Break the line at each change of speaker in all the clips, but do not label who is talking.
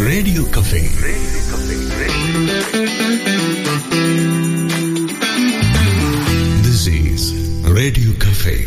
radio cafe this is radio cafe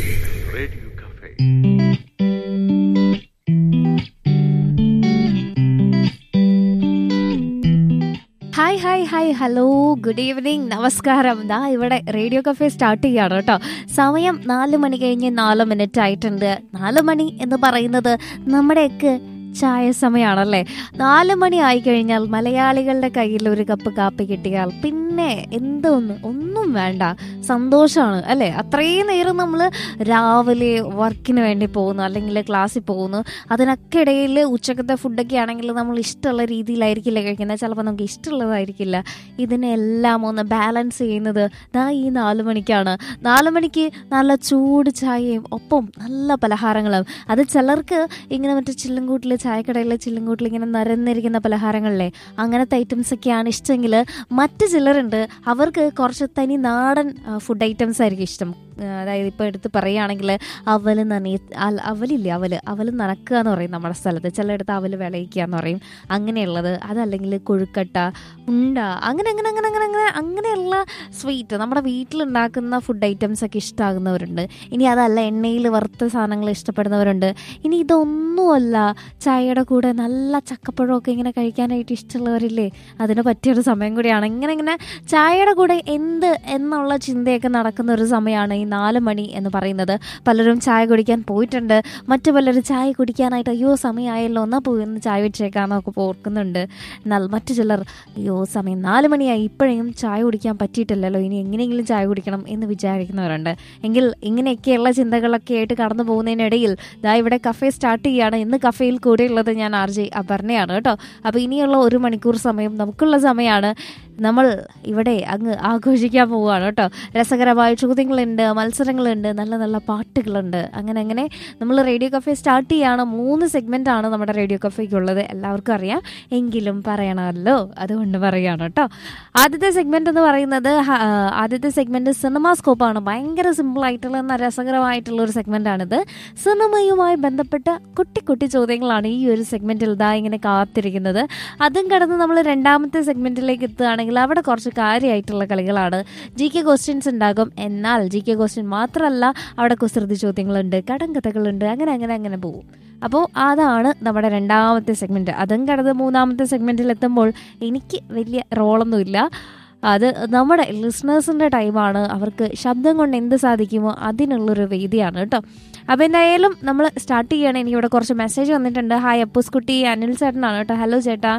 hi hi hi hello good evening നമസ്കാരം ദാ ഇവിടെ radio cafe start ചെയ്യാണ് കേട്ടോ സമയം നാല് മണി കഴിഞ്ഞ് നാല് മിനിറ്റ് ആയിട്ടുണ്ട് നാല് മണി എന്ന് പറയുന്നത് നമ്മുടെയൊക്കെ ചായ സമയമാണല്ലേ നാല് മണി ആയി കഴിഞ്ഞാൽ മലയാളികളുടെ കയ്യിൽ ഒരു കപ്പ് കാപ്പി കിട്ടിയാൽ പിന്നെ എന്തോന്ന് ഒന്നും വേണ്ട സന്തോഷമാണ് അല്ലേ അത്രയും നേരം നമ്മൾ രാവിലെ വർക്കിന് വേണ്ടി പോകുന്നു അല്ലെങ്കിൽ ക്ലാസ്സിൽ പോകുന്നു അതിനൊക്കെ ഇടയിൽ ഉച്ചക്കത്തെ ഫുഡൊക്കെ ആണെങ്കിൽ നമ്മൾ ഇഷ്ടമുള്ള രീതിയിലായിരിക്കില്ല കഴിക്കുന്നത് ചിലപ്പോൾ നമുക്ക് ഇഷ്ടമുള്ളതായിരിക്കില്ല ഇതിനെല്ലാം ഒന്ന് ബാലൻസ് ചെയ്യുന്നത് ദാ ഈ നാല് മണിക്കാണ് നാല് മണിക്ക് നല്ല ചൂട് ചായയും ഒപ്പം നല്ല പലഹാരങ്ങളും അത് ചിലർക്ക് ഇങ്ങനെ മറ്റേ ചില്ലുംകൂട്ടിൽ ചായക്കടയിലെ ചില്ലുംകൂട്ടിൽ ഇങ്ങനെ നിരന്നിരിക്കുന്ന പലഹാരങ്ങളിലെ അങ്ങനത്തെ ഐറ്റംസ് ഒക്കെയാണ് ഇഷ്ടമെങ്കിൽ മറ്റു ചിലരുണ്ട് അവർക്ക് കുറച്ച് തനി നാടൻ ഫുഡ് ഐറ്റംസ് ആയിരിക്കും ഇഷ്ടം ആ, അതായത് ഇപ്പോൾ എടുത്ത് പറയുകയാണെങ്കിൽ അവൽ നനയ അൽ- അവലില്ലേ അവല് അവൽ നനക്കുക എന്ന് പറയും നമ്മുടെ സ്ഥലത്ത് ചിലയിടത്ത് അവൽ വിളയിക്കുക എന്ന് പറയും അങ്ങനെയുള്ളത് അതല്ലെങ്കിൽ കൊഴുക്കട്ട ഉണ്ട അങ്ങനെ അങ്ങനെ അങ്ങനെ അങ്ങനെ അങ്ങനെ അങ്ങനെയുള്ള സ്വീറ്റ് നമ്മുടെ വീട്ടിലുണ്ടാക്കുന്ന ഫുഡ് ഐറ്റംസ് ഒക്കെ ഇഷ്ടമാകുന്നവരുണ്ട് ഇനി അതല്ല എണ്ണയിൽ വറുത്ത സാധനങ്ങൾ ഇഷ്ടപ്പെടുന്നവരുണ്ട് ഇനി ഇതൊന്നുമല്ല ചായയുടെ കൂടെ നല്ല ചക്കപ്പഴമൊക്കെ ഇങ്ങനെ കഴിക്കാനായിട്ട് ഇഷ്ടമുള്ളവരില്ലേ അതിന് പറ്റിയൊരു സമയം കൂടിയാണ് ഇങ്ങനെ ഇങ്ങനെ ചായയുടെ കൂടെ എന്ത് എന്നുള്ള ചിന്തയൊക്കെ നടക്കുന്ന ഒരു സമയമാണ് ഈ നാല് മണി എന്ന് പറയുന്നത് പലരും ചായ കുടിക്കാൻ പോയിട്ടുണ്ട് മറ്റു പലരും ചായ കുടിക്കാനായിട്ട് അയ്യോ സമയമായല്ലോ എന്നാൽ പോയി ഒന്ന് ചായ വെച്ചേക്കാന്നൊക്കെ ഓർക്കുന്നുണ്ട് എന്നാൽ മറ്റു ചിലർ അയ്യോ സമയം നാല് മണിയായി ഇപ്പോഴേയും ചായ കുടിക്കാൻ പറ്റിയിട്ടില്ലല്ലോ ഇനി എങ്ങനെയെങ്കിലും ചായ കുടിക്കണം എന്ന് വിചാരിക്കുന്നവരുണ്ട് എങ്കിൽ ഇങ്ങനെയൊക്കെയുള്ള ചിന്തകളൊക്കെ ആയിട്ട് കടന്നു പോകുന്നതിനിടയിൽ ദാ ഇവിടെ കഫേ സ്റ്റാർട്ട് ചെയ്യുകയാണ് ഇന്ന് കഫേയിൽ കൂടെയുള്ളത് ഞാൻ ആർ ജെ അപർണയാണ് കേട്ടോ അപ്പോൾ ഇനിയുള്ള ഒരു മണിക്കൂർ സമയം നമുക്കുള്ള സമയമാണ് നമ്മൾ ഇവിടെ അങ്ങ് ആഘോഷിക്കാൻ പോവുകയാണ് കേട്ടോ രസകരമായ ചോദ്യങ്ങളുണ്ട് മത്സരങ്ങളുണ്ട് നല്ല നല്ല പാട്ടുകളുണ്ട് അങ്ങനെ അങ്ങനെ നമ്മൾ റേഡിയോ കഫേ സ്റ്റാർട്ട് ചെയ്യാണ് മൂന്ന് സെഗ്മെൻ്റ് ആണ് നമ്മുടെ റേഡിയോ കഫേക്കുള്ളത് എല്ലാവർക്കും അറിയാം എങ്കിലും പറയണമല്ലോ അതുകൊണ്ട് പറയുകയാണ് കേട്ടോ ആദ്യത്തെ സെഗ്മെന്റ് എന്ന് പറയുന്നത് ഹ- ആ, ആദ്യത്തെ സെഗ്മെന്റ് സിനിമാ സ്കോപ്പാണ് ഭയങ്കര സിമ്പിൾ ആയിട്ടുള്ള എന്നാൽ രസകരമായിട്ടുള്ള ഒരു സെഗ്മെന്റ് ആണിത് സിനിമയുമായി ബന്ധപ്പെട്ട കുട്ടി കുട്ടി ചോദ്യങ്ങളാണ് ഈ ഒരു സെഗ്മെന്റിൽ ഇതാ ഇങ്ങനെ കാത്തിരിക്കുന്നത് അതും കടന്ന് നമ്മൾ രണ്ടാമത്തെ സെഗ്മെന്റിലേക്ക് എത്തുകയാണെങ്കിൽ അവിടെ കുറച്ച് കാര്യമായിട്ടുള്ള കളികളാണ് ജി കെ ക്വസ്റ്റ്യൻസ് ഉണ്ടാകും എന്നാൽ ജി കെ ക്വസ്റ്റ്യൻ മാത്രമല്ല അവിടെ കുസൃതി ചോദ്യങ്ങളുണ്ട് കടങ്കഥകളുണ്ട് അങ്ങനെ അങ്ങനെ അങ്ങനെ പോകും അപ്പോൾ അതാണ് നമ്മുടെ രണ്ടാമത്തെ സെഗ്മെന്റ് അതും കടന്ന് മൂന്നാമത്തെ സെഗ്മെന്റിൽ എത്തുമ്പോൾ എനിക്ക് വലിയ റോളൊന്നുമില്ല അത് നമ്മുടെ ലിസ്ണേഴ്സിൻ്റെ ടൈമാണ് അവർക്ക് ശബ്ദം കൊണ്ട് എന്ത് സാധിക്കുമോ അതിനുള്ളൊരു വേദിയാണ് കേട്ടോ അപ്പോൾ എന്തായാലും നമ്മൾ സ്റ്റാർട്ട് ചെയ്യണം എനിക്ക് ഇവിടെ കുറച്ച് മെസ്സേജ് വന്നിട്ടുണ്ട് ഹായ് അപ്പൂസ് കുട്ടി അനിൽ ചേട്ടനാണ് കേട്ടോ ഹലോ ചേട്ടാ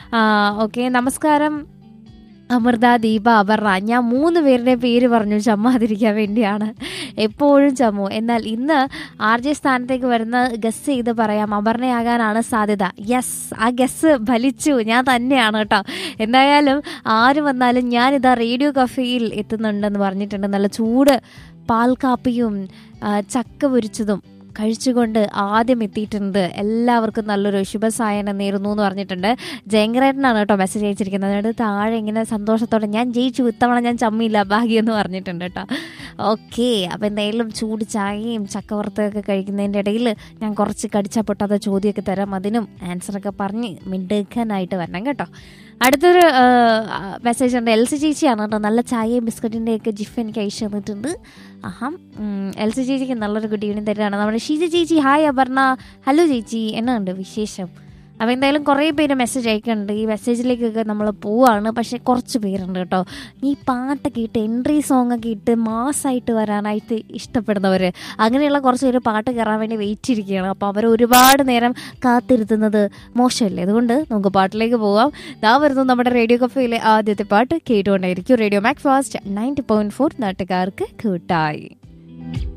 ഓക്കെ നമസ്കാരം അമൃത ദീപ അപർണ ഞാൻ മൂന്ന് പേരുടെ പേര് പറഞ്ഞു ചമ്മാതിരിക്കാൻ വേണ്ടിയാണ് എപ്പോഴും ചമ്മു എന്നാൽ ഇന്ന് ആർ ജെ സ്ഥാനത്തേക്ക് വരുന്ന ഗസ് ചെയ്ത് പറയാം അപർണയാകാനാണ് സാധ്യത യെസ് ആ ഗസ് ഫലിച്ചു ഞാൻ തന്നെയാണ് കേട്ടോ എന്തായാലും ആര് വന്നാലും ഞാനിതാ റേഡിയോ കഫേയിൽ എത്തുന്നുണ്ടെന്ന് പറഞ്ഞിട്ടുണ്ട് നല്ല ചൂട് പാൽ കാപ്പിയും ആ, ചക്ക പൊരിച്ചതും കഴിച്ചുകൊണ്ട് ആദ്യം എത്തിയിട്ടുണ്ട് എല്ലാവർക്കും നല്ലൊരു ശുഭസായനം നേരുന്നു എന്ന് പറഞ്ഞിട്ടുണ്ട് ജയങ്കരേട്ടനാണ് കേട്ടോ മെസ്സേജ് അയച്ചിരിക്കുന്നത് എന്നിട്ട് താഴെ ഇങ്ങനെ സന്തോഷത്തോടെ ഞാൻ ജയിച്ചു ഇത്തവണ ഞാൻ ചമ്മിയില്ല ഭാഗ്യം എന്ന് പറഞ്ഞിട്ടുണ്ട് കേട്ടോ ഓക്കെ അപ്പോൾ എന്തായാലും ചൂട് ചായയും ചക്കവറുത്തൊക്കെ കഴിക്കുന്നതിൻ്റെ ഇടയിൽ ഞാൻ കുറച്ച് കടിച്ചാൽ പൊട്ടാത്ത ചോദ്യമൊക്കെ തരാം അതിനും ആൻസറൊക്കെ പറഞ്ഞ് മിടുക്കാനായിട്ട് വരണം കേട്ടോ അടുത്തൊരു മെസ്സേജ് ഉണ്ട് എൽ സി ചേച്ചിയാണ് കേട്ടോ നല്ല ചായയും ബിസ്ക്കറ്റിൻ്റെ ഒക്കെ ജിഫ് എനിക്ക് അയച്ചു തന്നിട്ടുണ്ട് അഹം എൽ സി ചേച്ചിക്ക് നല്ലൊരു ഗുഡ് ഈവനിങ് തരാണ് നമ്മുടെ ഷീജ ചേച്ചി ഹായ് അപർണ ഹലോ ചേച്ചി എന്നാ ഉണ്ട് വിശേഷം അപ്പോൾ എന്തായാലും കുറേ പേര് മെസ്സേജ് അയക്കുന്നുണ്ട് ഈ മെസ്സേജിലേക്കൊക്കെ നമ്മൾ പോവാണ് പക്ഷേ കുറച്ച് പേരുണ്ട് കേട്ടോ ഈ പാട്ടൊക്കെ ഇട്ട് എൻട്രി സോങ് ഒക്കെ ഇട്ട് മാസ്സായിട്ട് വരാനായിട്ട് ഇഷ്ടപ്പെടുന്നവർ അങ്ങനെയുള്ള കുറച്ച് പേര് പാട്ട് കയറാൻ വേണ്ടി വെയിറ്റ് ഇരിക്കുകയാണ് അപ്പോൾ അവർ ഒരുപാട് നേരം കാത്തിരുത്തുന്നത് മോശമല്ലേ അതുകൊണ്ട് നമുക്ക് പാട്ടിലേക്ക് പോവാം ദാ വരുന്നു നമ്മുടെ റേഡിയോ കഫയിലെ ആദ്യത്തെ പാട്ട് കേട്ടുകൊണ്ടായിരിക്കും radio Mac Fast ninety point four നാട്ടുകാർക്ക് കൂട്ടായി